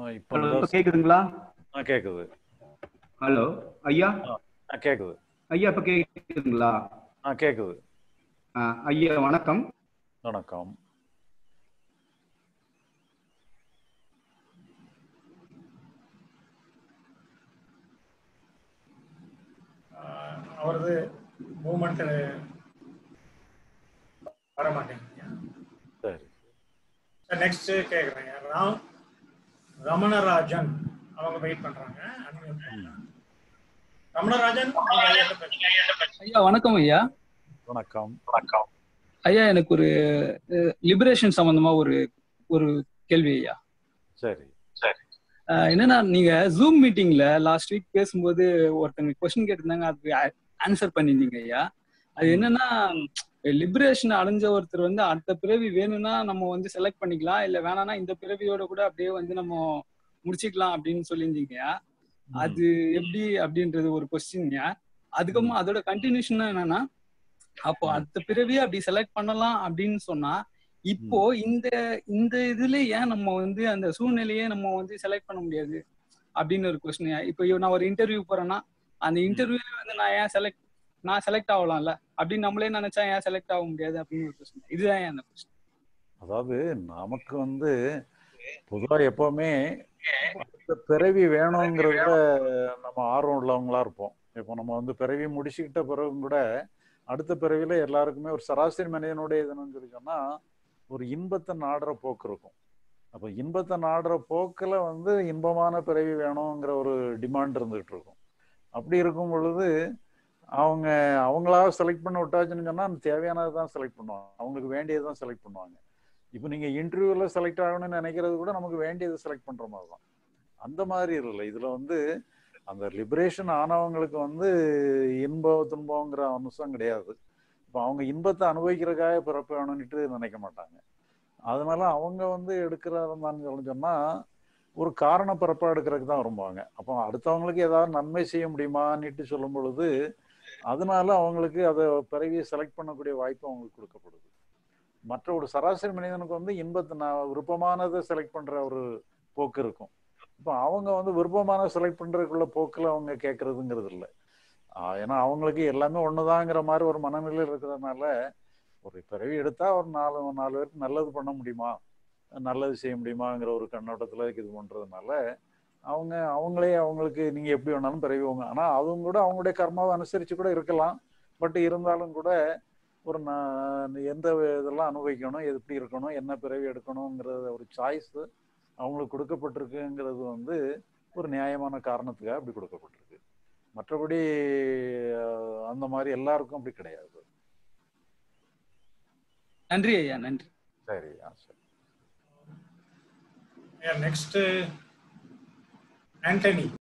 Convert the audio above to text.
இப்போ ஹலோ தான் இப்ப கேக்குதுங்களா ஆ கேட்குது ஹலோ ஐயா ஆ கேட்குது ஐயா இப்ப கேக்குதுங்களா ஆ கேட்குது ஆ, ஐயா வணக்கம் வணக்கம் ஆஹ் அவரது மூமெண்ட் வர மாட்டேங்குது சரி நெக்ஸ்ட் கேக்குறேன் ராம் ரமணராஜன் அவங்க வெயிட் பண்றாங்க unmute பண்ணலாம். ரமணராஜன் நீங்க ஐயாட்ட பேசுங்க. ஐயா வணக்கம் ஐயா வணக்கம் வணக்கம் ஐயா எனக்கு ஒரு லிபரேஷன் சம்பந்தமா ஒரு ஒரு கேள்வி ஐயா சரி அஹ் என்னன்னா நீங்க ஜூம் மீட்டிங்ல லாஸ்ட் வீக் பேசும்போது ஒருத்தங்க கொஸ்டின் கேட்டிருந்தாங்க அதுக்கு ஆன்சர் பண்ணிருந்தீங்க ஐயா அது என்னன்னா லிபரேஷன் அடைஞ்ச ஒருத்தர் வந்து அடுத்த பிறவி வேணும்னா நம்ம வந்து செலக்ட் பண்ணிக்கலாம் இல்ல வேணாம்னா இந்த பிறவியோட கூட அப்படியே வந்து நம்ம முடிச்சுக்கலாம் அப்படின்னு சொல்லியிருந்தீங்க அது எப்படி அப்படின்றது ஒரு கொஸ்டின்யா அதுக்கப்புறம் அதோட கண்டினியூஷன் என்னன்னா அப்போ அடுத்த பிறவியே அப்படி செலக்ட் பண்ணலாம் அப்படின்னு சொன்னா இப்போ இந்த இந்த இதுல ஏன் நம்ம வந்து அந்த சூழ்நிலையே நம்ம வந்து செலக்ட் பண்ண முடியாது அப்படின்னு ஒரு கொஸ்டின் இப்போ நான் ஒரு இன்டர்வியூ போறேன்னா அந்த இன்டர்வியூல வந்து நான் ஏன் செலக்ட் நான் செலக்ட் ஆகலாம்ல அப்படின்னு நம்மளே நினைச்சா ஏன் செலக்ட் ஆக முடியாது அப்படின்னு ஒரு கொஸ்டின் இதுதான் ஏன் அந்த கொஸ்டின் அதாவது நமக்கு வந்து பொதுவா எப்பவுமே அடுத்த பிறவி வேணுங்கிறதுல நம்ம ஆர்வம் உள்ளவங்களா இருப்போம் இப்போ நம்ம வந்து பிறவி முடிச்சுக்கிட்ட பிறகும் கூட அடுத்த பிறவியில எல்லாருக்குமே ஒரு சராசரி மனிதனுடைய இதுன்னு சொல்லி சொன்னா ஒரு இன்பத்தை நாடுற போக்கு இருக்கும் அப்போ இன்பத்தை நாடுற போக்கில் வந்து இன்பமான பிறவி வேணுங்கிற ஒரு டிமாண்ட் இருந்துகிட்டு இருக்கும் அப்படி இருக்கும் பொழுது அவங்க அவங்களா செலக்ட் பண்ண விட்டாச்சுன்னு சொன்னா தேவையானதை தான் செலக்ட் பண்ணுவாங்க அவங்களுக்கு வேண்டியதை தான் செலக்ட் பண்ணுவாங்க இப்போ நீங்க இன்டர்வியூல செலக்ட் ஆகணும்னு நினைக்கிறது கூட நமக்கு வேண்டியதை செலக்ட் பண்ற மாதிரி தான் அந்த மாதிரி இல்லை இதுல வந்து அந்த லிபரேஷன் ஆனவங்களுக்கு வந்து இன்ப துன்பங்கிற அம்சம் கிடையாது இப்போ அவங்க இன்பத்தை அனுபவிக்கிறதுக்காக பிறப்பு வேணும்னுட்டு நினைக்க மாட்டாங்க அதனால அவங்க வந்து எடுக்கிறதான்னு சொல்லி சொன்னா ஒரு காரண பிறப்பா எடுக்கிறதுக்கு தான் விரும்புவாங்க அப்போ அடுத்தவங்களுக்கு ஏதாவது நன்மை செய்ய முடியுமான்னுட்டு சொல்லும் பொழுது அதனால அவங்களுக்கு அதை பிறவியை செலக்ட் பண்ணக்கூடிய வாய்ப்பு அவங்களுக்கு கொடுக்கப்படுது மற்ற ஒரு சராசரி மனிதனுக்கு வந்து இன்பத்தை நான் விருப்பமானதை செலக்ட் பண்ற ஒரு போக்கு இருக்கும் இப்போ அவங்க வந்து விருப்பமான செலக்ட் பண்றதுக்குள்ள போக்குல அவங்க கேட்கறதுங்கிறது இல்லை ஏன்னா அவங்களுக்கு எல்லாமே ஒண்ணுதாங்கிற மாதிரி ஒரு மனநிலை இருக்கிறதுனால ஒரு பிறவி எடுத்தா ஒரு நாலு நாலு பேருக்கு நல்லது பண்ண முடியுமா நல்லது செய்ய முடியுமாங்கிற ஒரு கண்ணோட்டத்துல இது பண்றதுனால அவங்க அவங்களே அவங்களுக்கு நீங்க எப்படி வேணாலும் பிறவிவங்க ஆனா அவங்க கூட அவங்களுடைய கர்மாவை அனுசரிச்சு கூட இருக்கலாம் பட் இருந்தாலும் கூட ஒரு நான் எந்த இதெல்லாம் அனுபவிக்கணும் எப்படி இருக்கணும் என்ன பிறவி எடுக்கணுங்கிற ஒரு சாய்ஸ் அவங்களுக்கு கொடுக்கப்பட்டிருக்குங்கிறது வந்து ஒரு நியாயமான காரணத்துக்காக அப்படி கொடுக்கப்பட்டிருக்கு மற்றபடி அந்த மாதிரி எல்லாருக்கும் அப்படி கிடையாது நன்றி ஐயா நன்றி சரி சரி நெக்ஸ்ட் ஆண்டனி